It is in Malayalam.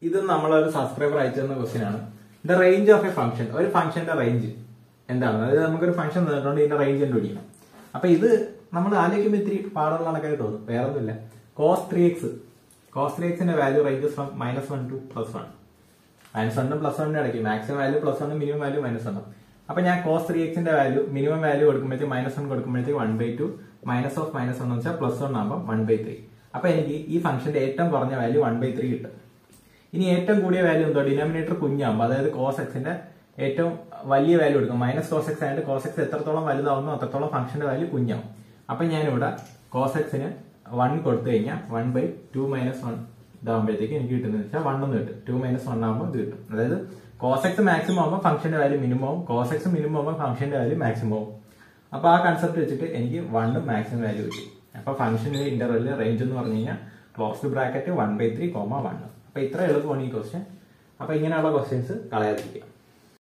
ഇത് നമ്മളൊരു സബ്സ്ക്രൈബർ അയച്ചു തന്ന ക്വസ്റ്റ്യൻ ആണ് the range of a function ഒരു ഫംഗ്ഷന്റെ റേഞ്ച് എന്താണ് അതായത് നമുക്കൊരു ഫംഗ്ഷൻ തന്നിട്ടുണ്ട് ഇതിന്റെ റേഞ്ച് കണ്ടുപിടിക്കണം അപ്പൊ ഇത് നമ്മൾ ആലോചിക്കുമ്പോൾ ഇത്തിരി പാടുള്ള കണക്കായിട്ട് തോന്നും വേറെ ഒന്നുമില്ല cos three X cos three എക്സിന്റെ value ranges from minus one to plus one minus വണ്ണും പ്ലസ് വണ്ണിനും ഇടയ്ക്ക് മാക്സിമം വാല്യൂ പ്ലസ് വണ്ണും മിനിമം വാല്യൂ മൈനസ് വണ്ണും അപ്പൊ ഞാൻ കോസ് ത്രീ എക്സിന്റെ വാല്യൂ മിനിമം വാല്യൂ കൊടുക്കുമ്പോഴത്തേക്ക് മൈനസ് വൺ കൊടുക്കുമ്പോഴത്തേക്ക് one by two minus of minus one എന്ന് വെച്ചാൽ പ്ലസ് വൺ ആകുമ്പോൾ വൺ ബൈ ത്രീ അപ്പൊ എനിക്ക് ഈ ഫംഗ്ഷന്റെ ഏറ്റവും കുറഞ്ഞ വാല്യൂ വൺ ബൈ ത്രീ കിട്ടും ഇനി ഏറ്റവും കൂടിയ വാല്യൂ എന്തോ ഡിനോമിനേറ്റർ കുഞ്ഞാകുമ്പോൾ അതായത് കോസ് എക്സിന്റെ ഏറ്റവും വലിയ വാല്യൂ എടുക്കും മൈനസ് കോസ് എക്സ് ആയിട്ട് കോസ് എക്സ് എത്രത്തോളം വലുതാവുന്നു അത്രത്തോളം ഫംഗ്ഷന്റെ വാല്യൂ കുഞ്ഞാവും അപ്പൊ ഞാനിവിടെ കോസ് എക്സിന് വൺ കൊടുത്തു കഴിഞ്ഞാൽ one by two minus one ഇതാകുമ്പോഴത്തേക്ക് എനിക്ക് കിട്ടുന്നത് വെച്ചാൽ വൺ എന്ന് കിട്ടും ടു മൈനസ് വൺ ആകുമ്പോൾ ഇത് കിട്ടും അതായത് കോസ് എക്സ് മാക്സിമം ആകുമ്പോൾ ഫംഗ്ഷന്റെ വാല്യൂ മിനിമം ആവും കോസ് എക്സ് മിനിമം ആകുമ്പോൾ ഫംഗ്ഷന്റെ വാല്യൂ മാക്സിമം ആവും അപ്പൊ ആ കൺസെപ്റ്റ് വെച്ചിട്ട് എനിക്ക് വണ്ണും മാക്സിമം വാല്യൂ കിട്ടി അപ്പൊ ഫംഗ്ഷന്റെ ഇന്റർവെല്ലിൽ റേഞ്ച് എന്ന് പറഞ്ഞു കഴിഞ്ഞാൽ closed bracket one by three comma one അപ്പൊ ഇത്ര എളുപ്പമാണ് ഈ ക്വസ്റ്റ്യൻ അപ്പൊ ഇങ്ങനെയുള്ള ക്വസ്റ്റ്യൻസ് കളയാതിരിക്കുക